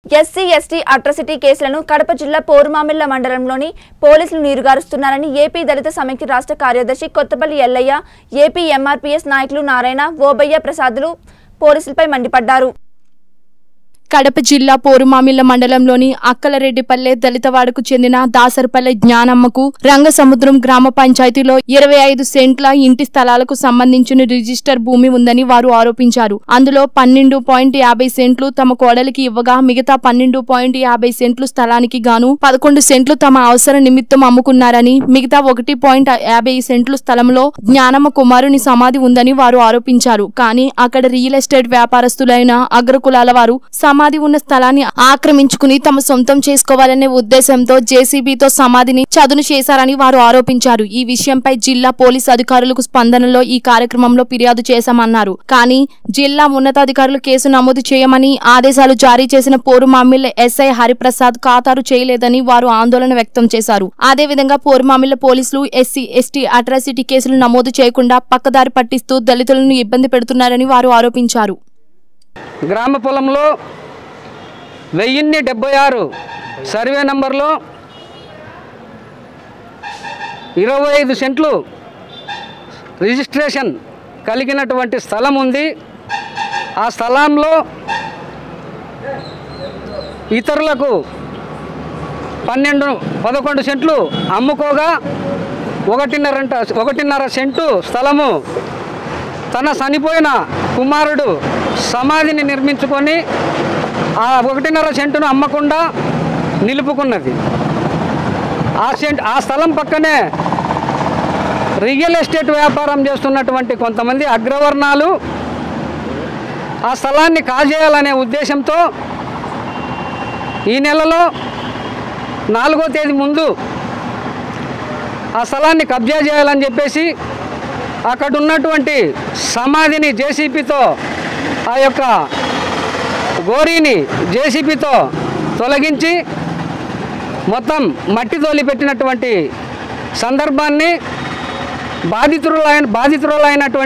SC ST atrocity కేసులను కడప జిల్లా పోరుమామిళ్ల మండలంలోని పోలీసులు నీరుగారుస్తున్నారని ఏపీ దళిత సమైక్య రాష్ట్ర కార్యదర్శి కొత్తపల్లి ఎల్లయ్య ఏపీ ఎంఆర్పీఎస్ నాయకులు నారాయణ ఓబయ్య ప్రసాదులు పోలీసులపై మండిపడ్డారు కడప జిల్లా పోరుమామిళ్ల మండలంలోని అక్కలరెడ్డిపల్లె దళితవాడకు చెందిన దాసరపల్లె జ్ఞానమ్మకు రంగసముద్రం గ్రామ పంచాయతీలో ఇరవై ఐదు సెంట్ల ఇంటి స్థలాలకు సంబంధించిన రిజిస్టర్ భూమి ఉందని వారు ఆరోపించారు అందులో పన్నెండు పాయింట్ యాభై సెంట్లు తమ కోడలికి ఇవ్వగా మిగతా పన్నెండు పాయింట్ యాభై సెంట్లు స్థలానికి గాను పదకొండు సెంట్లు తమ అవసర నిమిత్తం అమ్ముకున్నారని మిగతా ఒకటి పాయింట్ యాభై సెంట్లు స్థలంలో జ్ఞానమ్మ కుమారుని సమాధి ఉందని వారు ఆరోపించారు కానీ అక్కడ రియల్ ఎస్టేట్ వ్యాపారస్తులైన అగ్రకులాల వారు సమాధి ఉన్న స్థలాన్ని ఆక్రమించుకుని తమ సొంతం చేసుకోవాలనే ఉద్దేశంతో జేసీబీతో సమాధిని చదును చేశారని వారు ఆరోపించారు ఈ విషయంపై జిల్లా పోలీసు అధికారులకు స్పందనలో ఈ కార్యక్రమంలో ఫిర్యాదు చేశామన్నారు కానీ జిల్లా ఉన్నతాధికారులు కేసు నమోదు చేయమని ఆదేశాలు జారీ చేసిన పోరుమామిళ్ల ఎస్ఐ హరిప్రసాద్ ఖాతారు చేయలేదని వారు ఆందోళన వ్యక్తం చేశారు అదేవిధంగా పోరుమామిళ్ల పోలీసులు ఎస్సీ ఎస్టీ అట్రాసిటీ కేసులు నమోదు చేయకుండా పక్కదారి పట్టిస్తూ దళితులను ఇబ్బంది పెడుతున్నారని వారు ఆరోపించారు గ్రామ పొలంలో వెయ్యిన్ని డెబ్బై ఆరు సర్వే నంబర్లో ఇరవై ఐదు సెంట్లు రిజిస్ట్రేషన్ కలిగినటువంటి స్థలం ఉంది ఆ స్థలంలో ఇతరులకు పన్నెండు పదకొండు సెంట్లు అమ్ముకోగా ఒకటిన్నర ఒకటిన్నర సెంటు స్థలము తన చనిపోయిన కుమారుడు సమాధిని నిర్మించుకొని ఆ ఒకటిన్నర సెంటును అమ్మకుండా నిలుపుకున్నది ఆ సెంట్ ఆ స్థలం పక్కనే రియల్ ఎస్టేట్ వ్యాపారం చేస్తున్నటువంటి కొంతమంది అగ్రవర్ణాలు ఆ స్థలాన్ని కాజేయాలనే ఉద్దేశంతో ఈ నెలలో నాలుగో తేదీ ముందు ఆ స్థలాన్ని కబ్జా చేయాలని చెప్పేసి అక్కడ ఉన్నటువంటి సమాధిని జేసీపీతో ఆ యొక్క గోరీని జేసీబీతో తొలగించి మొత్తం మట్టి తోలి పెట్టినటువంటి సందర్భాన్ని బాధితులైన బాధితులైనటువంటి